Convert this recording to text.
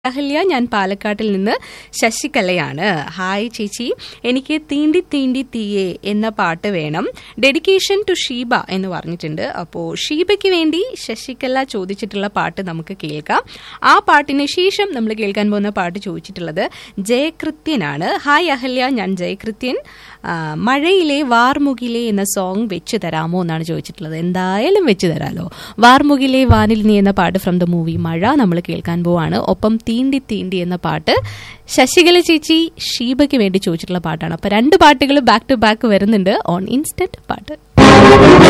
അഹല്യ ഞാൻ പാലക്കാട്ടിൽ നിന്ന് ശശികലയാണ് ഹായ് ചേച്ചി എനിക്ക് തീണ്ടി തീണ്ടി തീയെ എന്ന പാട്ട് വേണം ഡെഡിക്കേഷൻ ടു ഷീബ എന്ന് പറഞ്ഞിട്ടുണ്ട് അപ്പോൾ ഷീബയ്ക്ക് വേണ്ടി ശശികല ചോദിച്ചിട്ടുള്ള പാട്ട് നമുക്ക് കേൾക്കാം ആ പാട്ടിന് ശേഷം നമ്മൾ കേൾക്കാൻ പോകുന്ന പാട്ട് ചോദിച്ചിട്ടുള്ളത് ജയകൃത്യനാണ് ഹായ് അഹല്യ ഞാൻ ജയകൃത്യൻ ആ, മഴയിലെ വാർമുകിലെ എന്ന സോങ് വെച്ച് തരാമോ എന്നാണ് ചോദിച്ചിട്ടുള്ളത് എന്തായാലും വെച്ച് തരാലോ വാർമുകിലെ വാനിൽ നീ എന്ന പാട്ട് ഫ്രം ദ മൂവി മഴ നമ്മൾ കേൾക്കാൻ പോവാണ് ഒപ്പം തീണ്ടി തീണ്ടി എന്ന പാട്ട് ശശികല ചേച്ചി ഷീബയ്ക്ക് വേണ്ടി ചോദിച്ചിട്ടുള്ള പാട്ടാണ് അപ്പൊ രണ്ട് പാട്ടുകൾ ബാക്ക് ടു ബാക്ക് വരുന്നുണ്ട് ഓൺ ഇൻസ്റ്റന്റ് പാട്ട്